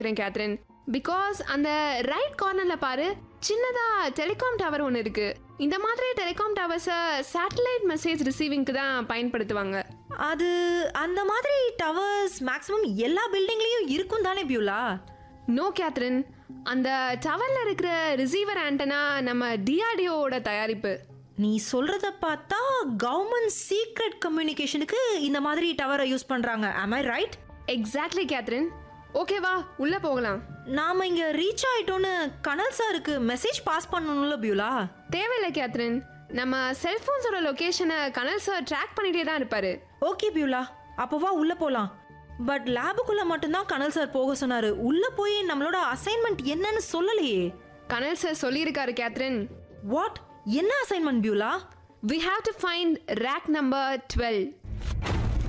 இருக்கிறேன் Catherine because அந்த right கார்னர்ல பாரு சின்னதா டெலிகாம் டவர் ஒன்று இருக்கு இந்த மாதிரி டெலிகாம் டவர்ஸை சேட்டலைட் மெசேஜ் ரிசீவிங்க்கு தான் பயன்படுத்துவாங்க அது அந்த மாதிரி டவர்ஸ் மேக்ஸிமம் எல்லா பில்டிங்லயும் இருக்கும் தானே பியூலா நோ கேத்ரின் அந்த டவர்ல இருக்கிற ரிசீவர் ஆண்டனா நம்ம டிஆர்டிஓட தயாரிப்பு நீ சொல்றத பார்த்தா கவர்மெண்ட் சீக்ரெட் கம்யூனிகேஷனுக்கு இந்த மாதிரி டவரை யூஸ் பண்றாங்க am I right exactly Catherine ஓகேவா உள்ள போகலாம் நாம இங்க ரீச் ஆயிட்டோம்னு கனல் சாருக்கு மெசேஜ் பாஸ் பண்ணணும்ல பியூலா தேவையில்லை கேத்ரின் நம்ம செல்போன்ஸோட லொகேஷனை கனல் சார் ட்ராக் பண்ணிட்டே தான் இருப்பாரு ஓகே பியூலா அப்போ வா உள்ள போலாம் பட் லேபுக்குள்ள மட்டும்தான் கனல் சார் போக சொன்னாரு உள்ள போய் நம்மளோட அசைன்மெண்ட் என்னன்னு சொல்லலையே கனல் சார் சொல்லியிருக்காரு கேத்ரின் வாட் என்ன assignment Beulah we have to find rack number 12